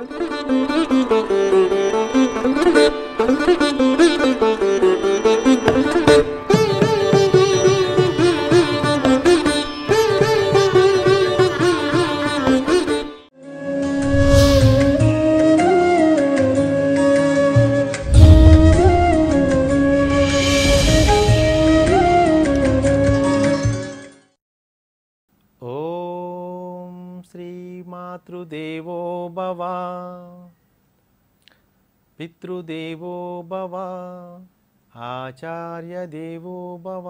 ఓం శ్రీమాతృదేవో భవ పితృదేవో భవ ఆచార్యదేవో భవ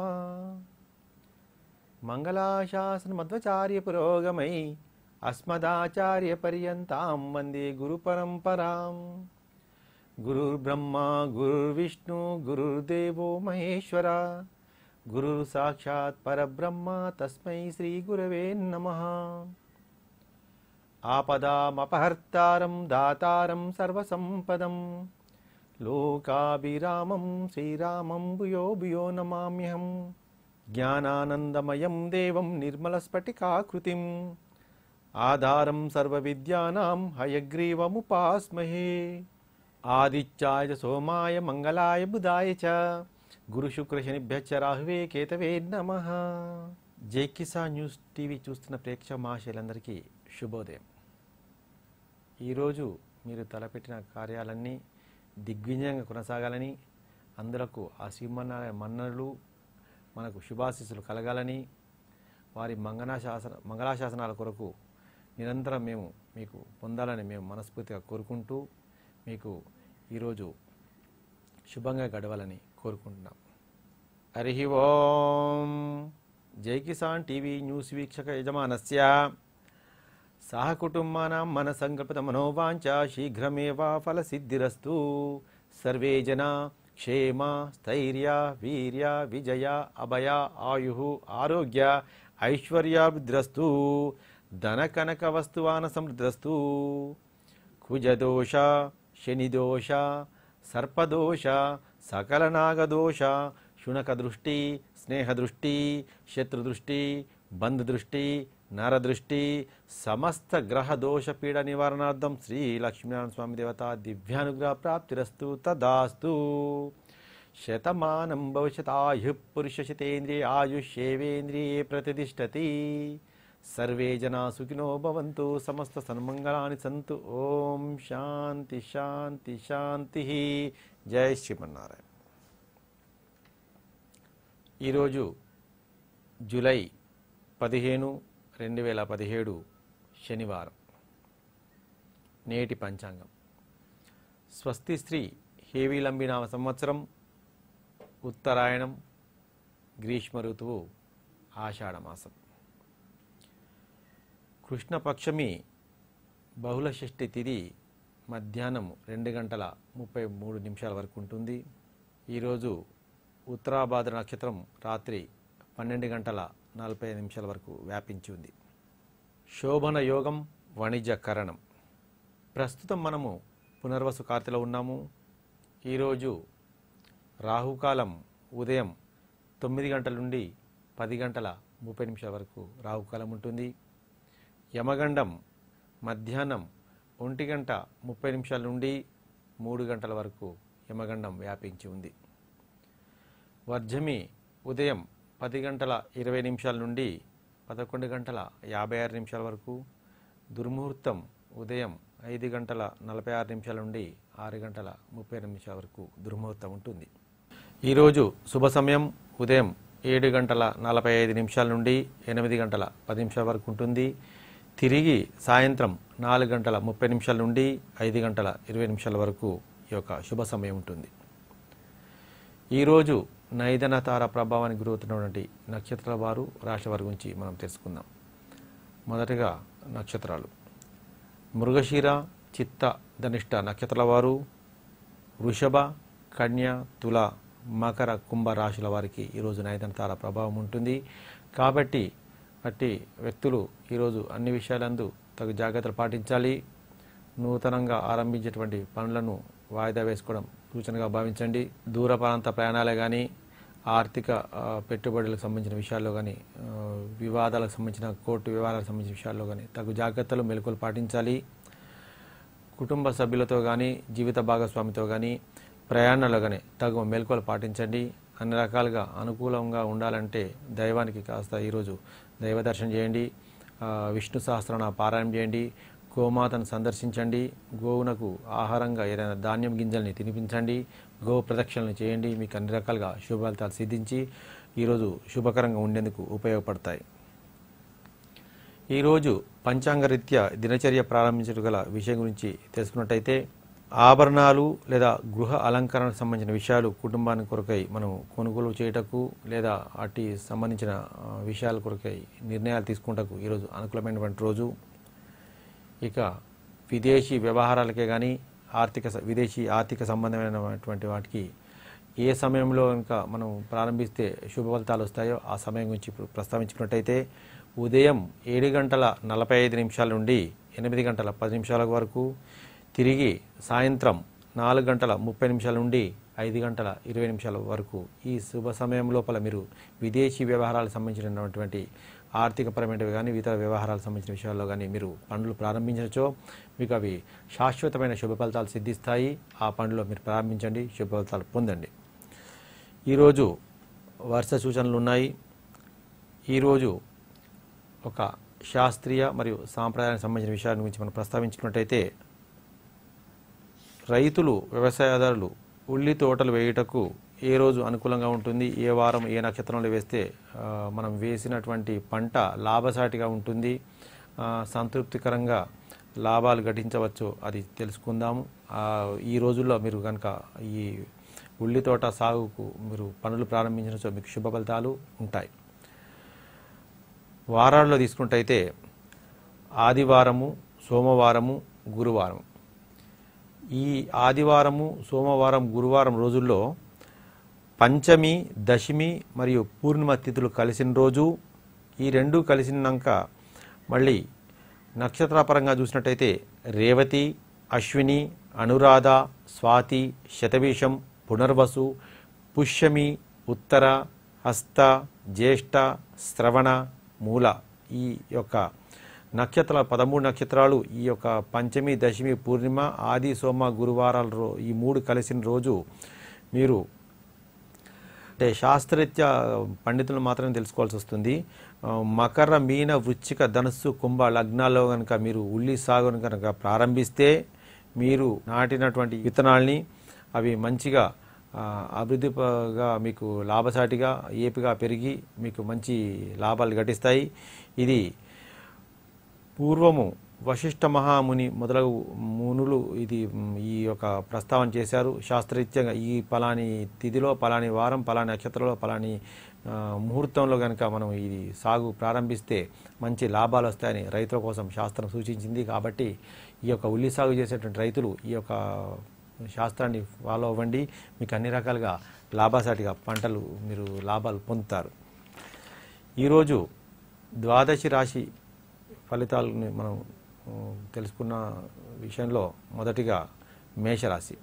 మంగళాశాసనమధ్వచార్య పురోగమై అస్మదాచార్య పర్యంతాం వందే గురు పరంపరాం గురుర్బ్రహ్మ గురుర్విష్ణు గురుర్దేవో మహేశ్వర గురుర్ సాక్షాత్ పరబ్రహ్మ తస్మై శ్రీ గురవే నమ ఆపదామపహర్తారం దాతారం సర్వసంపదం లోకాభిరామం శ్రీరామం భూయో భూయో నమామ్యహం జ్ఞానానందమయం దేవం నిర్మలస్ఫటికాకృతిం ఆధారం సర్వవిద్యానాం హయగ్రీవముపాస్మహే ఆదిత్యాయ చ సోమాయ మంగళాయ బుధాయ చ గురు శుక్ర శనిభ్యచ్చ రాహువే కేతవే నమ జై కిసాన్ న్యూస్ టీవీ చూస్తున్న ప్రేక్షక మహాశయులందరికీ శుభోదయం ఈరోజు మీరు తలపెట్టిన కార్యాలన్నీ దిగ్విజయంగా కొనసాగాలని అందరకు ఆ శ్రీమన్నారాయణ మన్నలు మనకు శుభాశీస్సులు కలగాలని వారి మంగళాశాసన మంగళాశాసనాల కొరకు నిరంతరం మేము మీకు పొందాలని మేము మనస్ఫూర్తిగా కోరుకుంటూ మీకు ఈరోజు శుభంగా గడవాలని కోరుకుంటున్నాం హరి ఓం జై కిసాన్ టీవీ న్యూస్ వీక్షక యజమానస్య సహ కుటుంబానాం మన సంకల్పిత మనోవాంఛ శీఘ్రమేవా ఫలసిద్ధిరస్తు సర్వే జనా క్షేమ స్థైర్య వీర్య విజయ అభయ ఆయు ఆరోగ్య ఐశ్వర్యాభిద్రస్తు ధన కనక వస్తువాన సమృద్ధస్తు కుజదోష శనిదోష సర్పదోష సకల నాగదోష శునక దృష్టి స్నేహదృష్టి శత్రుదృష్టి బంధుదృష్టి నరదృష్టి సమస్త గ్రహ దోష పీడ నివారణార్థం శ్రీ లక్ష్మీనారాయణ స్వామి దేవత దివ్యానుగ్రహ ప్రాప్తిరస్తు తదాస్తు శతమానం భవిష్యతాయు పురుష శతేంద్రియ ఆయుష్యేవేంద్రియే ప్రతిష్టతి సర్వే జనా సుఖినో భవంతు సమస్త సన్మంగళాని సంతు ఓం శాంతి శాంతి శాంతి జై శ్రీమన్నారాయణ ఈరోజు జూలై పదిహేను రెండు వేల పదిహేడు శనివారం నేటి పంచాంగం స్వస్తి స్త్రీ హేవీలంబినామ సంవత్సరం ఉత్తరాయణం గ్రీష్మ ఋతువు ఆషాఢమాసం కృష్ణపక్షమి బహుళ షష్ఠి తిథి మధ్యాహ్నం రెండు గంటల ముప్పై మూడు నిమిషాల వరకు ఉంటుంది ఈరోజు ఉత్తరాభాద్ర నక్షత్రం రాత్రి పన్నెండు గంటల నలభై ఐదు నిమిషాల వరకు వ్యాపించి ఉంది శోభన యోగం వాణిజ్య కరణం ప్రస్తుతం మనము పునర్వసు కార్తెలో ఉన్నాము ఈరోజు రాహుకాలం ఉదయం తొమ్మిది గంటల నుండి పది గంటల ముప్పై నిమిషాల వరకు రాహుకాలం ఉంటుంది యమగండం మధ్యాహ్నం ఒంటి గంట ముప్పై నిమిషాల నుండి మూడు గంటల వరకు యమగండం వ్యాపించి ఉంది వర్జమి ఉదయం పది గంటల ఇరవై నిమిషాల నుండి పదకొండు గంటల యాభై ఆరు నిమిషాల వరకు దుర్ముహూర్తం ఉదయం ఐదు గంటల నలభై ఆరు నిమిషాల నుండి ఆరు గంటల ముప్పై నిమిషాల వరకు దుర్ముహూర్తం ఉంటుంది ఈరోజు శుభ సమయం ఉదయం ఏడు గంటల నలభై ఐదు నిమిషాల నుండి ఎనిమిది గంటల పది నిమిషాల వరకు ఉంటుంది తిరిగి సాయంత్రం నాలుగు గంటల ముప్పై నిమిషాల నుండి ఐదు గంటల ఇరవై నిమిషాల వరకు ఈ యొక్క శుభ సమయం ఉంటుంది ఈరోజు నైదన తార ప్రభావానికి గురవుతున్నటువంటి నక్షత్రాల వారు రాశి వారి గురించి మనం తెలుసుకుందాం మొదటగా నక్షత్రాలు మృగశిర చిత్త ధనిష్ట నక్షత్రాల వారు వృషభ కన్య తుల మకర కుంభ రాశుల వారికి ఈరోజు నైదన తార ప్రభావం ఉంటుంది కాబట్టి అట్టి వ్యక్తులు ఈరోజు అన్ని విషయాలందు తగు జాగ్రత్తలు పాటించాలి నూతనంగా ఆరంభించేటువంటి పనులను వాయిదా వేసుకోవడం సూచనగా భావించండి దూర ప్రాంత ప్రయాణాలే కానీ ఆర్థిక ఆ, పెట్టుబడులకు సంబంధించిన విషయాల్లో కానీ ఆ, వివాదాలకు సంబంధించిన కోర్టు వివాదాలకు సంబంధించిన విషయాల్లో కానీ తగు జాగ్రత్తలు మెలకువలు పాటించాలి కుటుంబ సభ్యులతో కానీ జీవిత భాగస్వామితో కానీ ప్రయాణాల్లో కానీ తగు మెలకువలు పాటించండి అన్ని రకాలుగా అనుకూలంగా ఉండాలంటే దైవానికి కాస్త ఈరోజు దైవ దర్శనం చేయండి ఆ, విష్ణు సహస్రనామ పారాయణ చేయండి గోమాతను సందర్శించండి గోవునకు ఆహారంగా ఏదైనా ధాన్యం గింజల్ని తినిపించండి గో ప్రదక్షిణలు చేయండి మీకు అన్ని రకాలుగా శుభ ఫలితాలు సిద్ధించి ఈరోజు శుభకరంగా ఉండేందుకు ఉపయోగపడతాయి ఈరోజు పంచాంగరీత్యా దినచర్య ప్రారంభించడం గల విషయం గురించి తెలుసుకున్నట్టయితే ఆభరణాలు లేదా గృహ అలంకరణకు సంబంధించిన విషయాలు కుటుంబానికి కొరకై మనం కొనుగోలు చేయుటకు లేదా అట్టి సంబంధించిన ఆ, విషయాల కొరకై నిర్ణయాలు తీసుకుంటకు ఈరోజు అనుకూలమైనటువంటి రోజు ఇక విదేశీ వ్యవహారాలకే కానీ ఆర్థిక స- విదేశీ ఆర్థిక సంబంధమైనటువంటి వాటికి ఏ సమయంలో కనుక మనం ప్రారంభిస్తే శుభ ఫలితాలు వస్తాయో ఆ సమయం గురించి ఇప్పుడు ప్రస్తావించుకున్నట్టయితే ఉదయం ఏడు గంటల నలభై ఐదు నిమిషాల నుండి ఎనిమిది గంటల పది నిమిషాల వరకు తిరిగి సాయంత్రం నాలుగు గంటల ముప్పై నిమిషాల నుండి ఐదు గంటల ఇరవై నిమిషాల వరకు ఈ శుభ సమయం లోపల మీరు విదేశీ వ్యవహారాలకు సంబంధించినటువంటి ఆర్థికపరమైనవి కానీ ఇతర వ్యవహారాలకు సంబంధించిన విషయాల్లో కానీ మీరు పనులు ప్రారంభించవచ్చో మీకు అవి శాశ్వతమైన శుభ ఫలితాలు సిద్ధిస్తాయి ఆ పనులు మీరు ప్రారంభించండి శుభ ఫలితాలు పొందండి ఈరోజు వరుస సూచనలు ఉన్నాయి ఈరోజు ఒక శాస్త్రీయ మరియు సాంప్రదాయానికి సంబంధించిన విషయాల గురించి మనం ప్రస్తావించుకున్నట్టయితే రైతులు వ్యవసాయదారులు ఉల్లి తోటలు వేయుటకు ఏ రోజు అనుకూలంగా ఉంటుంది ఏ వారం ఏ నక్షత్రంలో వేస్తే ఆ, మనం వేసినటువంటి పంట లాభసాటిగా ఉంటుంది ఆ, సంతృప్తికరంగా లాభాలు గడించవచ్చు అది తెలుసుకుందాము ఆ, ఈ రోజుల్లో మీరు కనుక ఈ ఉల్లి తోట సాగుకు మీరు పనులు ప్రారంభించినచో మీకు శుభ ఫలితాలు ఉంటాయి వారాల్లో తీసుకుంటైతే ఆదివారము సోమవారము గురువారం ఈ ఆదివారము సోమవారం గురువారం రోజుల్లో పంచమి దశమి మరియు పూర్ణిమ తిథులు కలిసిన రోజు ఈ రెండు కలిసినాక మళ్ళీ నక్షత్రపరంగా చూసినట్టయితే రేవతి అశ్విని అనురాధ స్వాతి శతవీషం పునర్వసు పుష్యమి ఉత్తర హస్త జ్యేష్ఠ శ్రవణ మూల ఈ యొక్క నక్షత్రాల పదమూడు నక్షత్రాలు ఈ యొక్క పంచమి దశమి పూర్ణిమ ఆది సోమ గురువారాల రో ఈ మూడు కలిసిన రోజు మీరు అంటే శాస్త్రరీత్యా పండితులు మాత్రమే తెలుసుకోవాల్సి వస్తుంది ఆ, మకర మీన వృచ్చిక ధనుస్సు కుంభ లగ్నాల్లో కనుక మీరు ఉల్లి సాగును కనుక ప్రారంభిస్తే మీరు నాటినటువంటి విత్తనాల్ని అవి మంచిగా ఆ, అభివృద్ధిగా మీకు లాభసాటిగా ఏపుగా పెరిగి మీకు మంచి లాభాలు గటిస్తాయి ఇది పూర్వము వశిష్ఠ మహాముని మొదలగు మునులు ఇది మ్, ఈ యొక్క ప్రస్తావన చేశారు శాస్త్రరీత్యంగా ఈ పలాని తిథిలో పలాని వారం పలాని నక్షత్రంలో పలాని ఆ, ముహూర్తంలో కనుక మనం ఇది సాగు ప్రారంభిస్తే మంచి లాభాలు వస్తాయని రైతుల కోసం శాస్త్రం సూచించింది కాబట్టి ఈ యొక్క ఉల్లి సాగు చేసేటువంటి రైతులు ఈ యొక్క శాస్త్రాన్ని ఫాలో అవ్వండి మీకు అన్ని రకాలుగా లాభసాటిగా పంటలు మీరు లాభాలు పొందుతారు ఈరోజు ద్వాదశి రాశి ఫలితాలని మనం ఆ, తెలుసుకున్న విషయంలో మొదటిగా మేషరాశి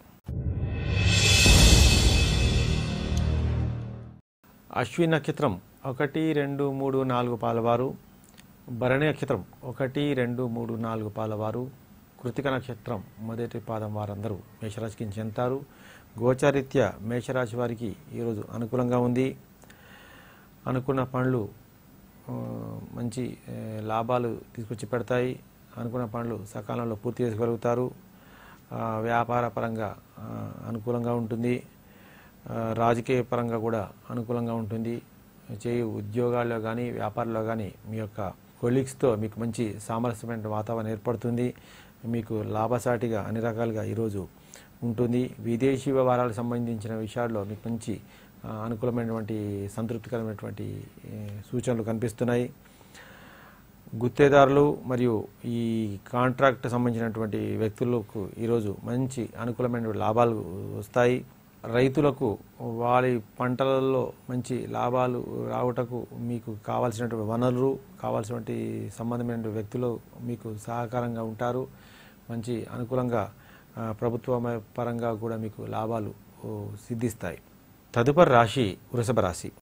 అశ్వి నక్షత్రం ఒకటి రెండు మూడు నాలుగు పాలవారు భరణి నక్షత్రం ఒకటి రెండు మూడు నాలుగు పాలవారు కృతిక నక్షత్రం మొదటి పాదం వారందరూ మేషరాశికి చెందుతారు గోచారీత్యా మేషరాశి వారికి ఈరోజు అనుకూలంగా ఉంది అనుకున్న పనులు ఆ, మంచి ఏ, లాభాలు తీసుకొచ్చి పెడతాయి అనుకున్న పనులు సకాలంలో పూర్తి చేసుకోగలుగుతారు ఆ, వ్యాపార పరంగా ఆ, అనుకూలంగా ఉంటుంది ఆ, రాజకీయ పరంగా కూడా అనుకూలంగా ఉంటుంది చేయు ఉద్యోగాల్లో కానీ వ్యాపారంలో కానీ మీ యొక్క కొలీగ్స్తో మీకు మంచి సామరస్యమైన వాతావరణం ఏర్పడుతుంది మీకు లాభసాటిగా అన్ని రకాలుగా ఈరోజు ఉంటుంది విదేశీ వ్యవహారాలకు సంబంధించిన విషయాల్లో మీకు మంచి ఆ, అనుకూలమైనటువంటి సంతృప్తికరమైనటువంటి ఏ, సూచనలు కనిపిస్తున్నాయి గుత్తేదారులు మరియు ఈ కాంట్రాక్ట్ సంబంధించినటువంటి వ్యక్తులకు ఈరోజు మంచి అనుకూలమైన లాభాలు వస్తాయి రైతులకు వారి పంటలలో మంచి లాభాలు రావటకు మీకు కావాల్సినటువంటి వనరులు కావాల్సినటువంటి సంబంధమైన వ్యక్తులు మీకు సహకారంగా ఉంటారు మంచి అనుకూలంగా ఆ, ప్రభుత్వ పరంగా కూడా మీకు లాభాలు ఓ, సిద్ధిస్తాయి తదుపరి రాశి వృషభ రాశి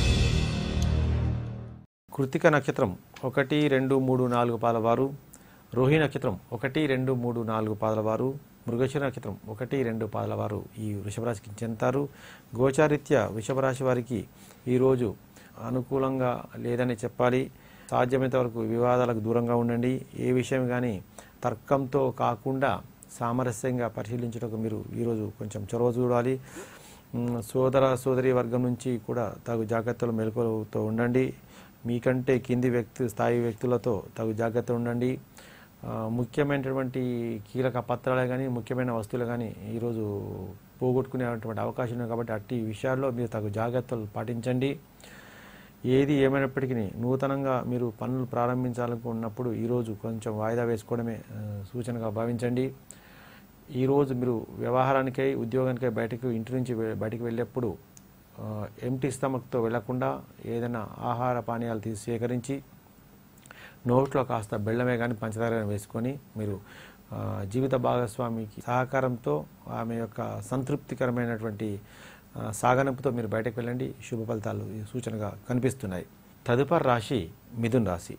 కృతిక నక్షత్రం ఒకటి రెండు మూడు నాలుగు పాలవారు రోహిణి నక్షత్రం ఒకటి రెండు మూడు నాలుగు పాదల వారు మృగశిర నక్షత్రం ఒకటి రెండు పాదల వారు ఈ వృషభరాశికి చెందుతారు గోచారిత్య వృషభరాశి వారికి ఈరోజు అనుకూలంగా లేదని చెప్పాలి సాధ్యమైనంత వరకు వివాదాలకు దూరంగా ఉండండి ఏ విషయం కానీ తర్కంతో కాకుండా సామరస్యంగా పరిశీలించడానికి మీరు ఈరోజు కొంచెం చొరవ చూడాలి ఉమ్, సోదర సోదరి వర్గం నుంచి కూడా తగు జాగ్రత్తలు మెలకువతో ఉండండి మీకంటే కింది వ్యక్తి స్థాయి వ్యక్తులతో తగు జాగ్రత్త ఉండండి ఆ, ముఖ్యమైనటువంటి కీలక పత్రాలే కానీ ముఖ్యమైన వస్తువులు కానీ ఈరోజు పోగొట్టుకునేటువంటి అవకాశం ఉంది కాబట్టి అట్టి విషయాల్లో మీరు తగు జాగ్రత్తలు పాటించండి ఏది ఏమైనప్పటికీ నూతనంగా మీరు పనులు ప్రారంభించాలనుకున్నప్పుడు ఈరోజు కొంచెం వాయిదా వేసుకోవడమే ఆ, సూచనగా భావించండి ఈరోజు మీరు వ్యవహారానికై ఉద్యోగానికై బయటకు ఇంటి నుంచి వె- బయటకు వెళ్ళేప్పుడు ఎంటీ స్టమక్తో వెళ్లకుండా ఏదైనా ఆహార పానీయాలు తీసి సేకరించి నోట్లో కాస్త బెల్లమే కానీ పంచదార కానీ వేసుకొని మీరు ఆ, జీవిత భాగస్వామికి సహకారంతో ఆమె యొక్క సంతృప్తికరమైనటువంటి ఆ, సాగనంపుతో మీరు బయటకు వెళ్ళండి శుభ ఫలితాలు ఈ సూచనగా కనిపిస్తున్నాయి తదుపరి రాశి మిథున్ రాశి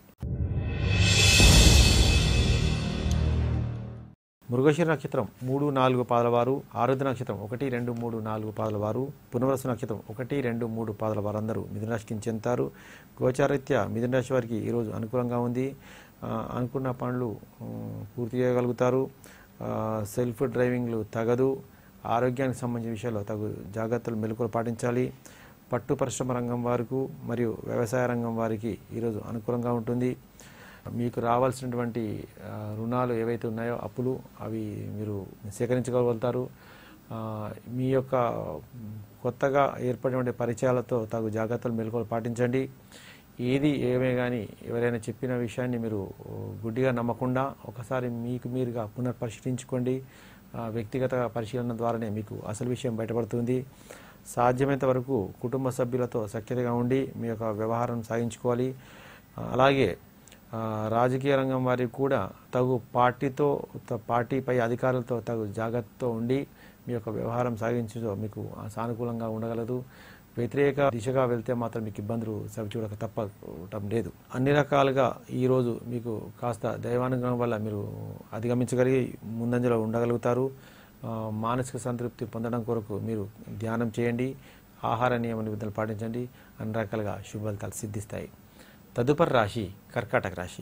మృగశిర నక్షత్రం మూడు నాలుగు పాదల వారు ఆరుద్ర నక్షత్రం ఒకటి రెండు మూడు నాలుగు పాదల వారు పునర్వసు నక్షత్రం ఒకటి రెండు మూడు పాదల వారు అందరూ మిథున రాశికి చెందుతారు గోచారీత్యా మిథున రాశి వారికి ఈరోజు అనుకూలంగా ఉంది ఆ, అనుకున్న పనులు ఉమ్, పూర్తి చేయగలుగుతారు ఆ, సెల్ఫ్ డ్రైవింగ్లు తగదు ఆరోగ్యానికి సంబంధించిన విషయాల్లో తగు జాగ్రత్తలు మెలకువలు పాటించాలి పట్టు పరిశ్రమ రంగం వారికి మరియు వ్యవసాయ రంగం వారికి ఈరోజు అనుకూలంగా ఉంటుంది మీకు రావాల్సినటువంటి ఆ, రుణాలు ఏవైతే ఉన్నాయో అప్పులు అవి మీరు సేకరించగలుగుతారు ఆ, మీ యొక్క కొత్తగా ఏర్పడినటువంటి పరిచయాలతో తగు జాగ్రత్తలు మెలకువలు పాటించండి ఏది ఏమే కానీ ఎవరైనా చెప్పిన విషయాన్ని మీరు గుడ్డిగా నమ్మకుండా ఒకసారి మీకు మీరుగా పునర్పరిశీలించుకోండి ఆ, వ్యక్తిగత పరిశీలన ద్వారానే మీకు అసలు విషయం బయటపడుతుంది సాధ్యమైనంత వరకు కుటుంబ సభ్యులతో సఖ్యతగా ఉండి మీ యొక్క వ్యవహారం సాగించుకోవాలి ఆ, అలాగే ఆ, రాజకీయ రంగం వారికి కూడా తగు పార్టీతో త- పార్టీపై అధికారులతో తగు జాగ్రత్తతో ఉండి మీ యొక్క వ్యవహారం సాగించడంతో మీకు ఆ సానుకూలంగా ఉండగలదు వ్యతిరేక దిశగా వెళ్తే మాత్రం మీకు ఇబ్బందులు సవిచూడక తప్పటం లేదు అన్ని రకాలుగా ఈరోజు మీకు కాస్త దైవానుగ్రహం వల్ల మీరు అధిగమించగలిగి ముందంజలో ఉండగలుగుతారు ఆ, మానసిక సంతృప్తి పొందడం కొరకు మీరు ధ్యానం చేయండి ఆహార నియమ నిబంధనలు పాటించండి అన్ని రకాలుగా శుభ ఫలితాలు సిద్ధిస్తాయి తదుపరి రాశి కర్కాటక రాశి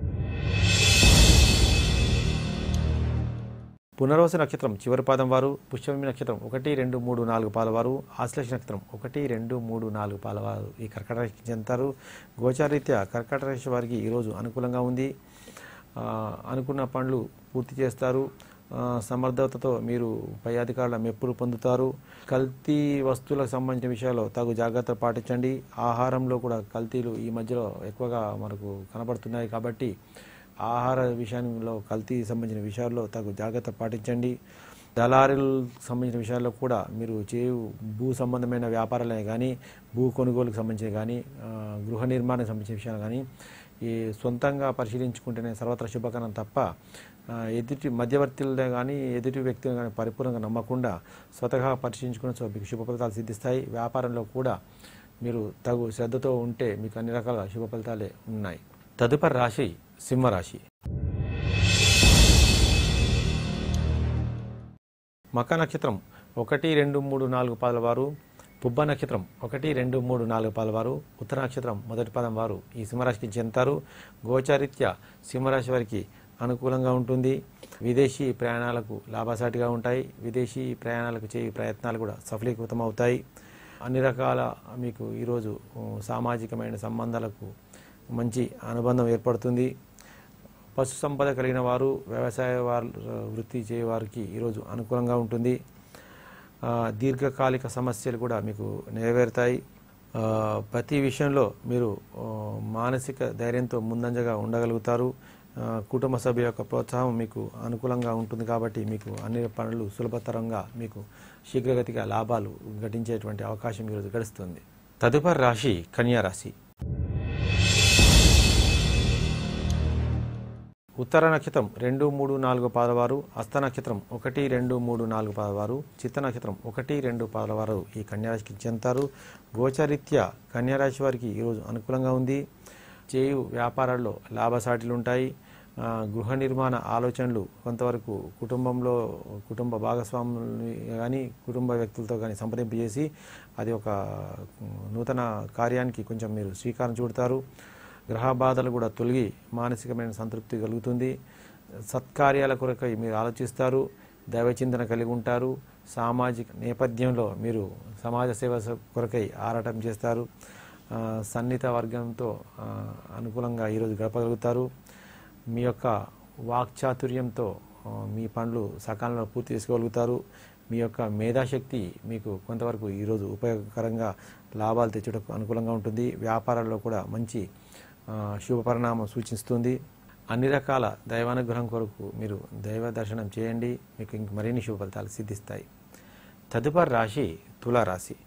పునర్వస నక్షత్రం చివరి పాదం వారు పుష్యమి నక్షత్రం ఒకటి రెండు మూడు నాలుగు పాల వారు ఆశ్లేష నక్షత్రం ఒకటి రెండు మూడు నాలుగు పాల వారు ఈ కర్కట రాశికి చెందుతారు గోచారీత్యా కర్కట రాశి వారికి ఈరోజు అనుకూలంగా ఉంది ఆ, అనుకున్న పనులు పూర్తి చేస్తారు ఆ, సమర్థతతో మీరు పై అధికారుల మెప్పులు పొందుతారు కల్తీ వస్తువులకు సంబంధించిన విషయాల్లో తగు జాగ్రత్త పాటించండి ఆహారంలో కూడా కల్తీలు ఈ మధ్యలో ఎక్కువగా మనకు కనబడుతున్నాయి కాబట్టి ఆహార విషయంలో కల్తీ సంబంధించిన విషయాల్లో తగు జాగ్రత్త పాటించండి దళారీలకు సంబంధించిన విషయాల్లో కూడా మీరు చేయు భూ సంబంధమైన వ్యాపారాలే కానీ భూ కొనుగోలుకు సంబంధించి కానీ ఆ, గృహ నిర్మాణానికి సంబంధించిన విషయాలు కానీ ఈ సొంతంగా పరిశీలించుకుంటేనే సర్వత్ర శుభకరం తప్ప ఆ, ఎదుటి మధ్యవర్తులనే కానీ ఎదుటి వ్యక్తులను కానీ పరిపూర్ణంగా నమ్మకుండా స్వతహా పరిశీలించుకున్న సో మీకు శుభ ఫలితాలు సిద్ధిస్తాయి వ్యాపారంలో కూడా మీరు తగు శ్రద్ధతో ఉంటే మీకు అన్ని రకాల శుభ ఫలితాలే ఉన్నాయి తదుపరి రాశి సింహరాశి మక నక్షత్రం ఒకటి రెండు మూడు నాలుగు పాదల వారు పుబ్బ నక్షత్రం ఒకటి రెండు మూడు నాలుగు పాదల వారు ఉత్తర నక్షత్రం మొదటి పదం వారు ఈ సింహరాశికి చెందుతారు గోచారిత్య సింహరాశి వారికి అనుకూలంగా ఉంటుంది విదేశీ ప్రయాణాలకు లాభసాటిగా ఉంటాయి విదేశీ ప్రయాణాలకు చేయ ప్రయత్నాలు కూడా సఫలీకృతం అవుతాయి అన్ని రకాల మీకు ఈరోజు ఉ, సామాజికమైన సంబంధాలకు మంచి అనుబంధం ఏర్పడుతుంది పశు సంపద కలిగిన వారు వ్యవసాయ వారు వృత్తి చేయవారికి ఈరోజు అనుకూలంగా ఉంటుంది ఆ, దీర్ఘకాలిక సమస్యలు కూడా మీకు నెరవేరుతాయి ఆ, ప్రతి విషయంలో మీరు ఆ, మానసిక ధైర్యంతో ముందంజగా ఉండగలుగుతారు ఆ, కుటుంబ సభ్యుల యొక్క ప్రోత్సాహం మీకు అనుకూలంగా ఉంటుంది కాబట్టి మీకు అన్ని పనులు సులభతరంగా మీకు శీఘ్రగతిగా లాభాలు గడించేటువంటి అవకాశం ఈరోజు గడుస్తుంది తదుపరి రాశి కన్యా రాశి ఉత్తర నక్షత్రం రెండు మూడు నాలుగు పాదవారు హస్త నక్షత్రం ఒకటి రెండు మూడు నాలుగు పాదవారు చిత్త నక్షత్రం ఒకటి రెండు పాదవారు ఈ కన్యారాశికి చెందుతారు గోచరిత్య కన్యారాశి వారికి ఈరోజు అనుకూలంగా ఉంది చేయు వ్యాపారాల్లో లాభసాటిలు ఉంటాయి ఆ, గృహ నిర్మాణ ఆలోచనలు కొంతవరకు కుటుంబంలో కుటుంబ భాగస్వాములు కానీ కుటుంబ వ్యక్తులతో కానీ సంప్రదింపు చేసి అది ఒక ఉమ్, నూతన కార్యానికి కొంచెం మీరు శ్రీకారం చుడతారు గ్రహ బాధలు కూడా తొలగి మానసికమైన సంతృప్తి కలుగుతుంది సత్కార్యాల కొరకై మీరు ఆలోచిస్తారు దైవచింతన కలిగి ఉంటారు సామాజిక నేపథ్యంలో మీరు సమాజ సేవ స- కొరకై ఆరాటం చేస్తారు ఆ, సన్నిహిత వర్గంతో ఆ, అనుకూలంగా ఈరోజు గడపగలుగుతారు మీ యొక్క వాక్చాతుర్యంతో ఆ, మీ పనులు సకాలంలో పూర్తి చేసుకోగలుగుతారు మీ యొక్క మేధాశక్తి మీకు కొంతవరకు ఈరోజు ఉపయోగకరంగా లాభాలు తెచ్చుటకు అనుకూలంగా ఉంటుంది వ్యాపారాల్లో కూడా మంచి ఆ, శుభ పరిణామం సూచిస్తుంది అన్ని రకాల దైవానుగ్రహం కొరకు మీరు దైవ దర్శనం చేయండి మీకు ఇంక మరిన్ని శుభ ఫలితాలు సిద్ధిస్తాయి తదుపరి రాశి తులారాశి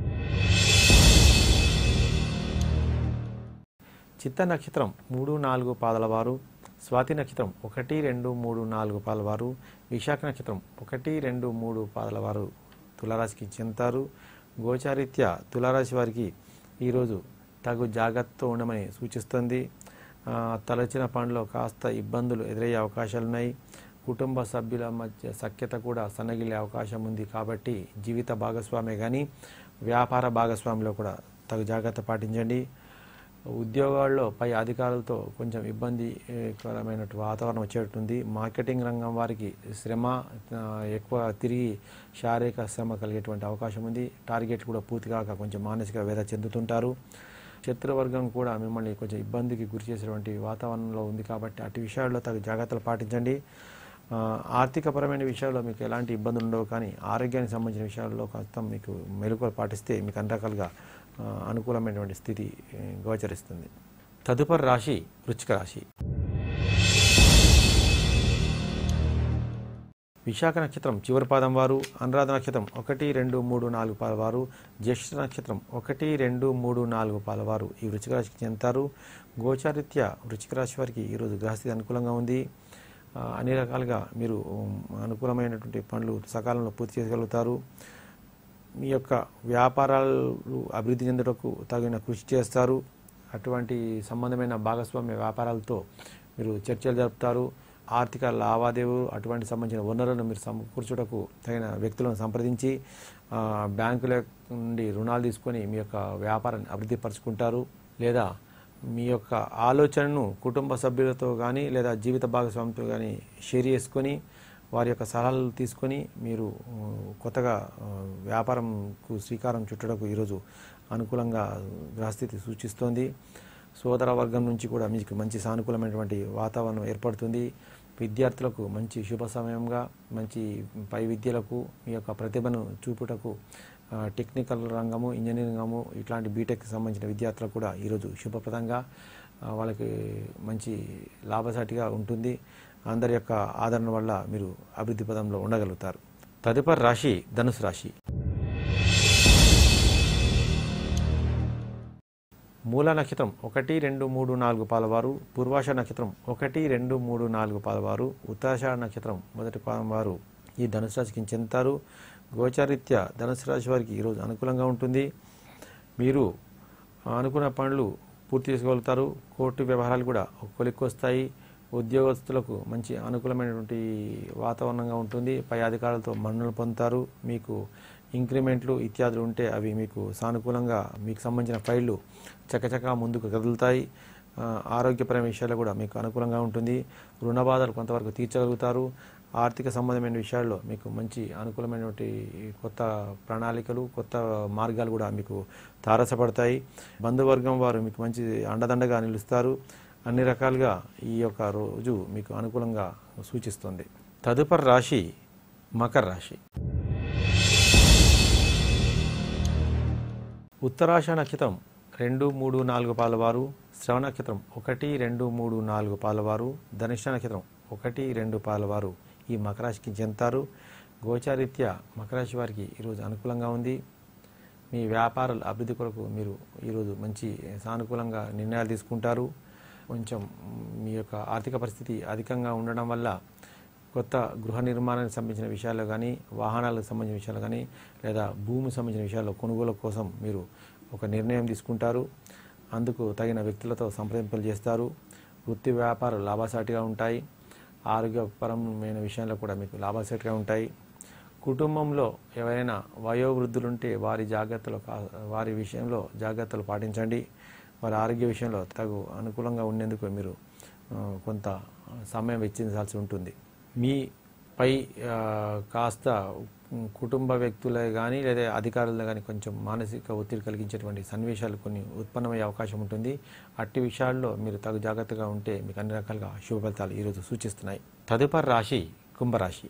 చిత్త నక్షత్రం మూడు నాలుగు పాదల వారు స్వాతి నక్షత్రం ఒకటి రెండు మూడు నాలుగు పాదల వారు విశాఖ నక్షత్రం ఒకటి రెండు మూడు పాదల వారు తులారాశికి చెందుతారు గోచారీత్యా తులారాశి వారికి ఈరోజు తగు జాగ్రత్తతో ఉండమని సూచిస్తుంది ఆ, తలచిన పనిలో కాస్త ఇబ్బందులు ఎదురయ్యే అవకాశాలున్నాయి కుటుంబ సభ్యుల మధ్య సఖ్యత కూడా సన్నగిలే అవకాశం ఉంది కాబట్టి జీవిత భాగస్వామే కానీ వ్యాపార భాగస్వామిలో కూడా తగు జాగ్రత్త పాటించండి ఉద్యోగాల్లో పై అధికారులతో కొంచెం ఇబ్బందికరమైన వాతావరణం వచ్చేటుంది మార్కెటింగ్ రంగం వారికి శ్రమ ఆ, ఎక్కువ తిరిగి శారీరక శ్రమ కలిగేటువంటి అవకాశం ఉంది టార్గెట్ కూడా పూర్తి కాక కొంచెం మానసిక వేద చెందుతుంటారు శత్రువర్గం కూడా మిమ్మల్ని కొంచెం ఇబ్బందికి గురి చేసేటువంటి వాతావరణంలో ఉంది కాబట్టి అటు విషయాల్లో తగు జాగ్రత్తలు పాటించండి ఆ, ఆర్థికపరమైన విషయాల్లో మీకు ఎలాంటి ఇబ్బందులు ఉండవు కానీ ఆరోగ్యానికి సంబంధించిన విషయాల్లో కాస్త మీకు మెలకువలు పాటిస్తే మీకు అన్ని రకాలుగా ఆ, అనుకూలమైనటువంటి స్థితి ఏ, గోచరిస్తుంది తదుపరి రాశి వృచ్చిక రాశి విశాఖ నక్షత్రం చివరి పాదం వారు అనురాధ నక్షత్రం ఒకటి రెండు మూడు నాలుగు పాల వారు జ్యేష్ఠ నక్షత్రం ఒకటి రెండు మూడు నాలుగు పాల వారు ఈ వృచ్చిక రాశికి చెందుతారు గోచారిత్య వృచ్చిక రాశి వారికి ఈరోజు గ్రహస్థితి అనుకూలంగా ఉంది ఆ, అన్ని రకాలుగా మీరు ఉమ్, అనుకూలమైనటువంటి పనులు సకాలంలో పూర్తి చేయగలుగుతారు మీ యొక్క వ్యాపారాలు అభివృద్ధి చెందుటకు తగిన కృషి చేస్తారు అటువంటి సంబంధమైన భాగస్వామ్య వ్యాపారాలతో మీరు చర్చలు జరుపుతారు ఆర్థిక లావాదేవీలు అటువంటి సంబంధించిన వనరులను మీరు సమకూర్చుటకు తగిన వ్యక్తులను సంప్రదించి ఆ, బ్యాంకుల నుండి రుణాలు తీసుకొని మీ యొక్క వ్యాపారాన్ని అభివృద్ధి పరుచుకుంటారు లేదా మీ యొక్క ఆలోచనను కుటుంబ సభ్యులతో కానీ లేదా జీవిత భాగస్వామితో కానీ షేర్ చేసుకొని వారి యొక్క సలహాలు తీసుకొని మీరు ఆ, కొత్తగా ఆ, వ్యాపారంకు శ్రీకారం చుట్టడకు ఈరోజు అనుకూలంగా గ్రహస్థితి సూచిస్తోంది సోదర వర్గం నుంచి కూడా మీకు మంచి సానుకూలమైనటువంటి వాతావరణం ఏర్పడుతుంది విద్యార్థులకు మంచి శుభ సమయంగా మంచి పై విద్యలకు మీ యొక్క ప్రతిభను చూపుటకు ఆ, టెక్నికల్ రంగము ఇంజనీరింగ్ రంగము ఇట్లాంటి బీటెక్కి సంబంధించిన విద్యార్థులకు కూడా ఈరోజు శుభప్రదంగా ఆ, వాళ్ళకి మంచి లాభసాటిగా ఉంటుంది అందరి యొక్క ఆదరణ వల్ల మీరు అభివృద్ధి పదంలో ఉండగలుగుతారు తదుపరి రాశి ధనుసు రాశి మూల నక్షత్రం ఒకటి రెండు మూడు నాలుగు పాలవారు పూర్వాష నక్షత్రం ఒకటి రెండు మూడు నాలుగు పాలవారు ఉత్తరాషాఢ నక్షత్రం మొదటి పాదం వారు ఈ ధనుసు రాశికి చెందుతారు గోచారీత్యా ధనుసు రాశి వారికి ఈరోజు అనుకూలంగా ఉంటుంది మీరు అనుకున్న పనులు పూర్తి చేసుకోగలుగుతారు కోర్టు వ్యవహారాలు కూడా కొలిక్కి వస్తాయి ఉద్యోగస్తులకు మంచి అనుకూలమైనటువంటి వాతావరణంగా ఉంటుంది పై అధికారులతో మన్నలు పొందుతారు మీకు ఇంక్రిమెంట్లు ఇత్యాదులు ఉంటే అవి మీకు సానుకూలంగా మీకు సంబంధించిన ఫైళ్ళు చకచకా ముందుకు కదులుతాయి ఆ, ఆరోగ్యపరమైన విషయాలు కూడా మీకు అనుకూలంగా ఉంటుంది రుణ బాధలు కొంతవరకు తీర్చగలుగుతారు ఆర్థిక సంబంధమైన విషయాల్లో మీకు మంచి అనుకూలమైనటువంటి కొత్త ప్రణాళికలు కొత్త మార్గాలు కూడా మీకు తారసపడతాయి బంధువర్గం వారు మీకు మంచి అండదండగా నిలుస్తారు అన్ని రకాలుగా ఈ యొక్క రోజు మీకు అనుకూలంగా సూచిస్తుంది తదుపరి రాశి మకర రాశి ఉత్తరాష నక్షత్రం రెండు మూడు నాలుగు పాలవారు శ్రవణ నక్షత్రం ఒకటి రెండు మూడు నాలుగు పాలవారు ధనిష్ట నక్షత్రం ఒకటి రెండు పాలవారు ఈ మకరాశికి చెందుతారు గోచారీత్యా మకరాశి వారికి ఈరోజు అనుకూలంగా ఉంది మీ వ్యాపారాల అభివృద్ధి కొరకు మీరు ఈరోజు మంచి సానుకూలంగా నిర్ణయాలు తీసుకుంటారు కొంచెం మీ యొక్క ఆర్థిక పరిస్థితి అధికంగా ఉండడం వల్ల కొత్త గృహ నిర్మాణానికి సంబంధించిన విషయాల్లో కానీ వాహనాలకు సంబంధించిన విషయాలు కానీ లేదా భూమికి సంబంధించిన విషయాల్లో కొనుగోలు కోసం మీరు ఒక నిర్ణయం తీసుకుంటారు అందుకు తగిన వ్యక్తులతో సంప్రదింపులు చేస్తారు వృత్తి వ్యాపారాలు లాభసాటిగా ఉంటాయి ఆరోగ్యపరమైన విషయంలో కూడా మీకు లాభసాటిగా ఉంటాయి కుటుంబంలో ఎవరైనా వయోవృద్ధులుంటే వారి జాగ్రత్తలు కా- వారి విషయంలో జాగ్రత్తలు పాటించండి వారి ఆరోగ్య విషయంలో తగు అనుకూలంగా ఉండేందుకు మీరు ఆ, కొంత సమయం వెచ్చించాల్సి ఉంటుంది మీ పై ఆ, కాస్త ఉమ్, కుటుంబ వ్యక్తులే కానీ లేదా అధికారులు కానీ కొంచెం మానసిక ఒత్తిడి కలిగించేటువంటి సన్నివేశాలు కొన్ని ఉత్పన్నమయ్యే అవకాశం ఉంటుంది అట్టి విషయాల్లో మీరు తగు జాగ్రత్తగా ఉంటే మీకు అన్ని రకాలుగా శుభ ఫలితాలు ఈరోజు సూచిస్తున్నాయి తదుపరి రాశి కుంభరాశి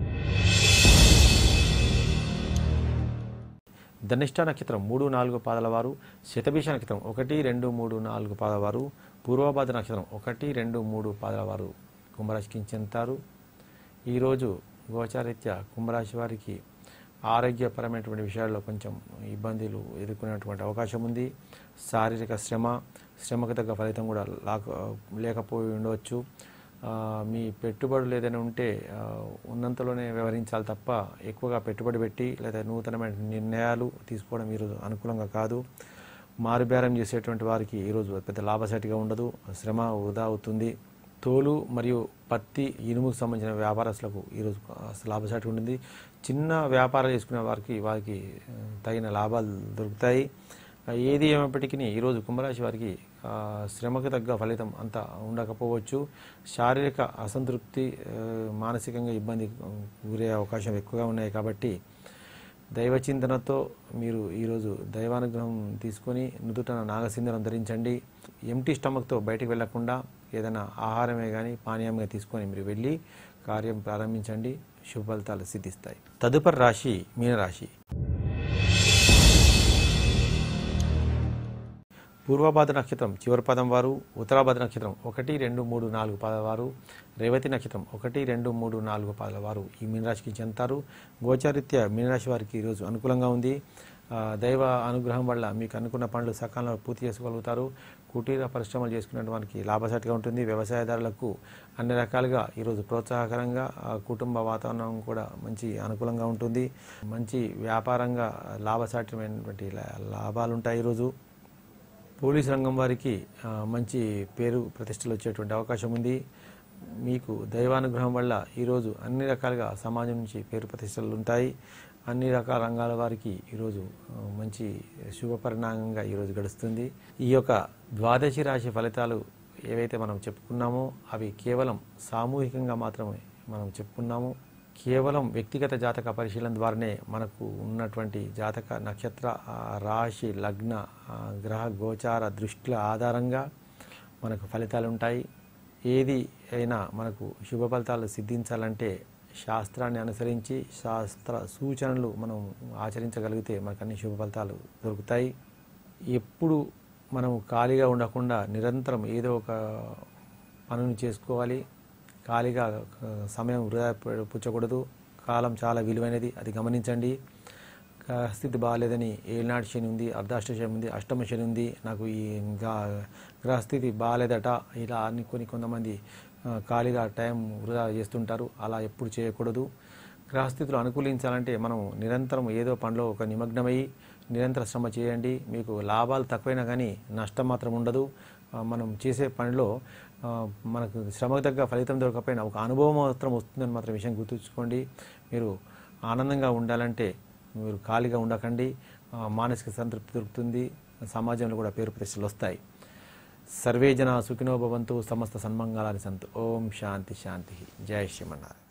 ధనిష్ట నక్షత్రం మూడు నాలుగు పాదాల వారు శతభిష నక్షత్రం ఒకటి రెండు మూడు నాలుగు పాదాల వారు పూర్వభాద్ర నక్షత్రం ఒకటి రెండు మూడు పాదాల వారు కుంభరాశికి చెందుతారు ఈరోజు గోచారీత్యా కుంభరాశి వారికి ఆరోగ్యపరమైనటువంటి విషయాల్లో కొంచెం ఇబ్బందులు ఎదుర్కొనేటువంటి అవకాశం ఉంది శారీరక శ్రమ శ్రమకు తగ్గ ఫలితం కూడా లాక లేకపోయి ఉండవచ్చు ఆ, మీ పెట్టుబడులు ఏదైనా ఉంటే ఆ, ఉన్నంతలోనే వ్యవహరించాలి తప్ప ఎక్కువగా పెట్టుబడి పెట్టి లేదా నూతనమైన నిర్ణయాలు తీసుకోవడం ఈరోజు అనుకూలంగా కాదు మారుబేరం చేసేటువంటి వారికి ఈరోజు పెద్ద లాభసాటిగా ఉండదు శ్రమ వృధా అవుతుంది తోలు మరియు పత్తి ఇనుముకు సంబంధించిన వ్యాపారస్తులకు ఈరోజు కాస్త లాభసాటి ఉంటుంది చిన్న వ్యాపారాలు చేసుకునే వారికి వారికి ఆ, తగిన లాభాలు దొరుకుతాయి ఆ, ఏది ఏమైనప్పటికీ ఈరోజు కుంభరాశి వారికి ఆ, శ్రమకు తగ్గ ఫలితం అంత ఉండకపోవచ్చు శారీరక అసంతృప్తి ఆ, మానసికంగా ఇబ్బంది గురే అవకాశం ఎక్కువగా ఉన్నాయి కాబట్టి దైవ చింతనతో మీరు ఈరోజు దైవానుగ్రహం తీసుకొని నుదుటన నాగసింధనం ధరించండి ఎంటీ స్టమక్తో బయటికి వెళ్లకుండా ఏదైనా ఆహారమే కానీ పానీయమే తీసుకొని మీరు వెళ్ళి కార్యం ప్రారంభించండి శుభ ఫలితాలు సిద్ధిస్తాయి తదుపరి రాశి మీనరాశి పూర్వభాద్ర నక్షత్రం చివరి పదం వారు ఉత్తరాభాద్ర నక్షత్రం ఒకటి రెండు మూడు నాలుగు పదాల వారు రేవతి నక్షత్రం ఒకటి రెండు మూడు నాలుగు పదాల వారు ఈ మీనరాశికి చెందుతారు గోచారిత్య మీనరాశి వారికి ఈరోజు అనుకూలంగా ఉంది ఆ, దైవ అనుగ్రహం వల్ల మీకు అనుకున్న పనులు సకాలంలో పూర్తి చేసుకోగలుగుతారు కుటీర పరిశ్రమలు చేసుకునే వారికి లాభసాటిగా ఉంటుంది వ్యవసాయదారులకు అన్ని రకాలుగా ఈరోజు ప్రోత్సాహకరంగా ఆ, కుటుంబ వాతావరణం కూడా మంచి అనుకూలంగా ఉంటుంది మంచి వ్యాపారంగా లాభసాటిమైనటువంటి లా- లాభాలు ఉంటాయి ఈరోజు పోలీస్ రంగం వారికి ఆ, మంచి పేరు ప్రతిష్టలు వచ్చేటువంటి అవకాశం ఉంది మీకు దైవానుగ్రహం వల్ల ఈరోజు అన్ని రకాలుగా సమాజం నుంచి పేరు ప్రతిష్టలు ఉంటాయి అన్ని రకాల రంగాల వారికి ఈరోజు ఆ, మంచి శుభ పరిణామంగా ఈరోజు గడుస్తుంది ఈ యొక్క ద్వాదశి రాశి ఫలితాలు ఏవైతే మనం చెప్పుకున్నామో అవి కేవలం సామూహికంగా మాత్రమే మనం చెప్పుకున్నాము కేవలం వ్యక్తిగత జాతక పరిశీలన ద్వారానే మనకు ఉన్నటువంటి జాతక నక్షత్ర ఆ, రాశి లగ్న ఆ, గ్రహ గోచార దృష్టిల ఆధారంగా మనకు ఫలితాలు ఉంటాయి ఏది అయినా మనకు శుభ ఫలితాలు సిద్ధించాలంటే శాస్త్రాన్ని అనుసరించి శాస్త్ర సూచనలు మనం ఆచరించగలిగితే మనకు అన్ని శుభ ఫలితాలు దొరుకుతాయి ఎప్పుడు మనం ఖాళీగా ఉండకుండా నిరంతరం ఏదో ఒక పనులు చేసుకోవాలి ఖాళీగా ఆ, సమయం వృధా పు- పుచ్చకూడదు కాలం చాలా విలువైనది అది గమనించండి గ్రహస్థితి బాగాలేదని ఏలినాటి శని ఉంది అర్ధాష్ట శని ఉంది అష్టమ శని ఉంది నాకు ఈ గా- గ్రహస్థితి బాగాలేదట ఇలా అని కొన్ని కొంతమంది ఆ, ఖాళీగా టైం వృధా చేస్తుంటారు అలా ఎప్పుడు చేయకూడదు గ్రహస్థితులు అనుకూలించాలంటే మనం నిరంతరం ఏదో పనిలో ఒక నిమగ్నమై నిరంతర శ్రమ చేయండి మీకు లాభాలు తక్కువైనా కానీ నష్టం మాత్రం ఉండదు ఆ, మనం చేసే పనిలో ఆ, మనకు శ్రమకు తగ్గ ఫలితం దొరకకపోయినా ఒక అనుభవం మాత్రం వస్తుందని మాత్రం విషయం గుర్తుంచుకోండి మీరు ఆనందంగా ఉండాలంటే మీరు ఖాళీగా ఉండకండి ఆ, మానసిక సంతృప్తి దొరుకుతుంది సమాజంలో కూడా పేరు ప్రతిష్టలు వస్తాయి సర్వే జన సుఖినో భవంతు సమస్త సన్మంగళాన్ని సంతు ఓం శాంతి శాంతి జై శ్రీమన్నారాయణ